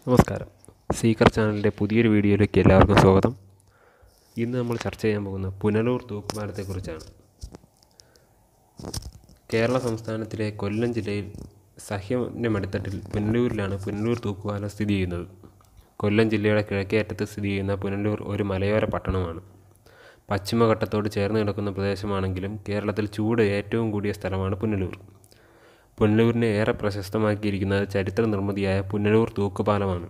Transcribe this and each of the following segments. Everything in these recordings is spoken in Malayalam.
നമസ്കാരം സീക്കർ ചാനലിൻ്റെ പുതിയൊരു വീഡിയോയിലേക്ക് എല്ലാവർക്കും സ്വാഗതം ഇന്ന് നമ്മൾ ചർച്ച ചെയ്യാൻ പോകുന്ന പുനലൂർ തൂക്കുപാലത്തെക്കുറിച്ചാണ് കേരള സംസ്ഥാനത്തിലെ കൊല്ലം ജില്ലയിൽ സഹ്യൻ്റെ മടിത്തട്ടിൽ പുനലൂരിലാണ് പുനലൂർ തൂക്കുപാലം സ്ഥിതി ചെയ്യുന്നത് കൊല്ലം ജില്ലയുടെ കിഴക്കേ അറ്റത്ത് സ്ഥിതി ചെയ്യുന്ന പുനലൂർ ഒരു മലയോര പട്ടണമാണ് പശ്ചിമഘട്ടത്തോട് ചേർന്ന് കിടക്കുന്ന പ്രദേശമാണെങ്കിലും കേരളത്തിൽ ചൂട് ഏറ്റവും കൂടിയ സ്ഥലമാണ് പുനലൂർ പുനലൂരിനെ ഏറെ പ്രശസ്തമാക്കിയിരിക്കുന്നത് ചരിത്ര നിർമ്മിതിയായ പുനലൂർ തൂക്കുപാലമാണ്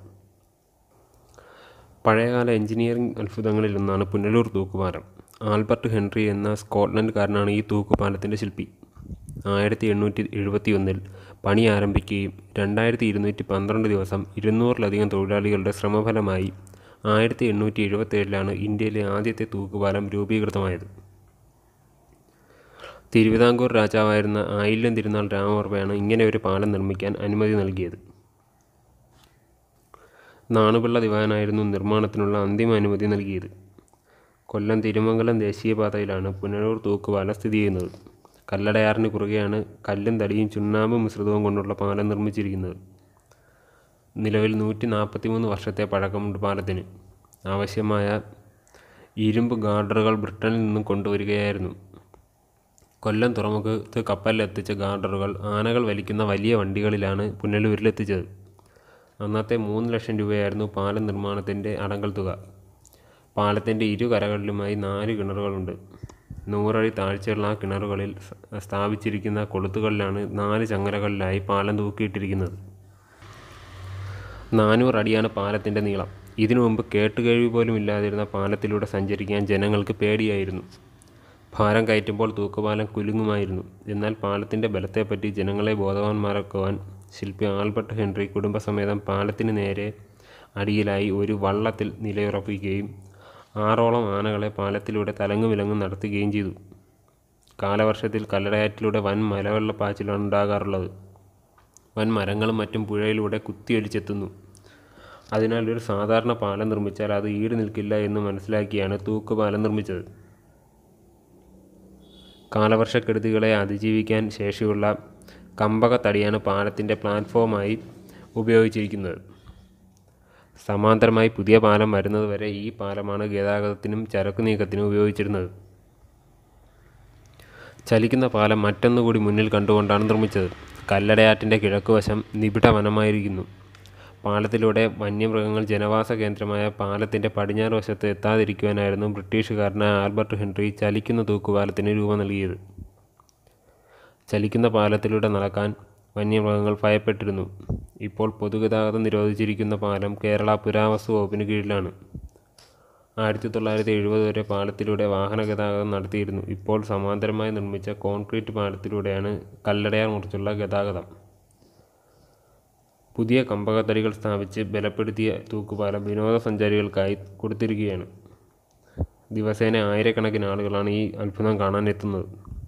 പഴയകാല എഞ്ചിനീയറിംഗ് അത്ഭുതങ്ങളിലൊന്നാണ് പുനലൂർ തൂക്കുപാലം ആൽബർട്ട് ഹെൻറി എന്ന സ്കോട്ട്ലൻഡുകാരനാണ് ഈ തൂക്കുപാലത്തിൻ്റെ ശില്പി ആയിരത്തി എണ്ണൂറ്റി എഴുപത്തി ഒന്നിൽ പണി ആരംഭിക്കുകയും രണ്ടായിരത്തി ഇരുന്നൂറ്റി പന്ത്രണ്ട് ദിവസം ഇരുന്നൂറിലധികം തൊഴിലാളികളുടെ ശ്രമഫലമായി ആയിരത്തി എണ്ണൂറ്റി എഴുപത്തേഴിലാണ് ഇന്ത്യയിലെ ആദ്യത്തെ തൂക്കുപാലം രൂപീകൃതമായത് തിരുവിതാംകൂർ രാജാവായിരുന്ന ആയില്യം തിരുനാൾ രാമവർമ്മയാണ് ഇങ്ങനെ ഒരു പാലം നിർമ്മിക്കാൻ അനുമതി നൽകിയത് നാണുപിള്ള ദിവാനായിരുന്നു നിർമ്മാണത്തിനുള്ള അന്തിമ അനുമതി നൽകിയത് കൊല്ലം തിരുമംഗലം ദേശീയപാതയിലാണ് പുനലൂർ തൂക്കുപാലം സ്ഥിതി ചെയ്യുന്നത് കല്ലടയാറിന് കുറുകെയാണ് കല്ലും തടിയും ചുണ്ണാമ്പും മിശ്രിതവും കൊണ്ടുള്ള പാലം നിർമ്മിച്ചിരിക്കുന്നത് നിലവിൽ നൂറ്റി നാൽപ്പത്തിമൂന്ന് വർഷത്തെ പഴക്കമുണ്ട് പാലത്തിന് ആവശ്യമായ ഇരുമ്പ് ഗാർഡറുകൾ ബ്രിട്ടനിൽ നിന്നും കൊണ്ടുവരികയായിരുന്നു കൊല്ലം തുറമുഖത്ത് കപ്പലിലെത്തിച്ച ഗാർഡറുകൾ ആനകൾ വലിക്കുന്ന വലിയ വണ്ടികളിലാണ് പുനലൂരിലെത്തിച്ചത് അന്നത്തെ മൂന്ന് ലക്ഷം രൂപയായിരുന്നു പാലം നിർമ്മാണത്തിൻ്റെ അടങ്കൽ തുക പാലത്തിൻ്റെ ഇരു കരകളിലുമായി നാല് കിണറുകളുണ്ട് നൂറടി താഴ്ചയുള്ള ആ കിണറുകളിൽ സ്ഥാപിച്ചിരിക്കുന്ന കൊളുത്തുകളിലാണ് നാല് ചങ്ങലകളിലായി പാലം തൂക്കിയിട്ടിരിക്കുന്നത് നാനൂറ് അടിയാണ് പാലത്തിൻ്റെ നീളം ഇതിനു മുമ്പ് കേട്ടുകേഴ്വി പോലും ഇല്ലാതിരുന്ന പാലത്തിലൂടെ സഞ്ചരിക്കാൻ ജനങ്ങൾക്ക് പേടിയായിരുന്നു ഭാരം കയറ്റുമ്പോൾ തൂക്കുപാലം കുലുങ്ങുമായിരുന്നു എന്നാൽ പാലത്തിൻ്റെ ബലത്തെപ്പറ്റി ജനങ്ങളെ ബോധവാന്മാരാക്കുവാൻ ശില്പി ആൽബർട്ട് ഹെൻറി കുടുംബസമേതം പാലത്തിന് നേരെ അടിയിലായി ഒരു വള്ളത്തിൽ നിലയുറപ്പിക്കുകയും ആറോളം ആനകളെ പാലത്തിലൂടെ തലങ്ങും വിലങ്ങും നടത്തുകയും ചെയ്തു കാലവർഷത്തിൽ കല്ലടയാറ്റിലൂടെ വൻ മലവെള്ളപ്പാച്ചിലാണ് ഉണ്ടാകാറുള്ളത് വൻ മരങ്ങളും മറ്റും പുഴയിലൂടെ കുത്തിയൊലിച്ചെത്തുന്നു അതിനാൽ ഒരു സാധാരണ പാലം നിർമ്മിച്ചാൽ അത് ഈട് നിൽക്കില്ല എന്ന് മനസ്സിലാക്കിയാണ് തൂക്കുപാലം നിർമ്മിച്ചത് കാലവർഷക്കെടുതികളെ അതിജീവിക്കാൻ ശേഷിയുള്ള കമ്പകത്തടിയാണ് പാലത്തിൻ്റെ പ്ലാറ്റ്ഫോമായി ഉപയോഗിച്ചിരിക്കുന്നത് സമാന്തരമായി പുതിയ പാലം വരുന്നതുവരെ ഈ പാലമാണ് ഗതാഗതത്തിനും ചരക്കു നീക്കത്തിനും ഉപയോഗിച്ചിരുന്നത് ചലിക്കുന്ന പാലം മറ്റൊന്നുകൂടി മുന്നിൽ കണ്ടുകൊണ്ടാണ് നിർമ്മിച്ചത് കല്ലടയാറ്റിൻ്റെ കിഴക്കുവശം നിബിഡ വനമായിരിക്കുന്നു പാലത്തിലൂടെ വന്യമൃഗങ്ങൾ ജനവാസ കേന്ദ്രമായ പാലത്തിൻ്റെ പടിഞ്ഞാറ് വശത്ത് എത്താതിരിക്കുവാനായിരുന്നു ബ്രിട്ടീഷുകാരനായ ആൽബർട്ട് ഹെൻറി ചലിക്കുന്ന തൂക്കുപാലത്തിന് രൂപം നൽകിയത് ചലിക്കുന്ന പാലത്തിലൂടെ നടക്കാൻ വന്യമൃഗങ്ങൾ ഭയപ്പെട്ടിരുന്നു ഇപ്പോൾ പൊതുഗതാഗതം നിരോധിച്ചിരിക്കുന്ന പാലം കേരള പുരാവസ്തു വകുപ്പിന് കീഴിലാണ് ആയിരത്തി തൊള്ളായിരത്തി എഴുപത് വരെ പാലത്തിലൂടെ വാഹന ഗതാഗതം നടത്തിയിരുന്നു ഇപ്പോൾ സമാന്തരമായി നിർമ്മിച്ച കോൺക്രീറ്റ് പാലത്തിലൂടെയാണ് കല്ലടയാർ മുറിച്ചുള്ള ഗതാഗതം പുതിയ കമ്പകത്തടികൾ സ്ഥാപിച്ച് ബലപ്പെടുത്തിയ തൂക്കുപാലം വിനോദസഞ്ചാരികൾക്കായി കൊടുത്തിരിക്കുകയാണ് ദിവസേന ആയിരക്കണക്കിന് ആളുകളാണ് ഈ അത്ഭുതം കാണാൻ എത്തുന്നത്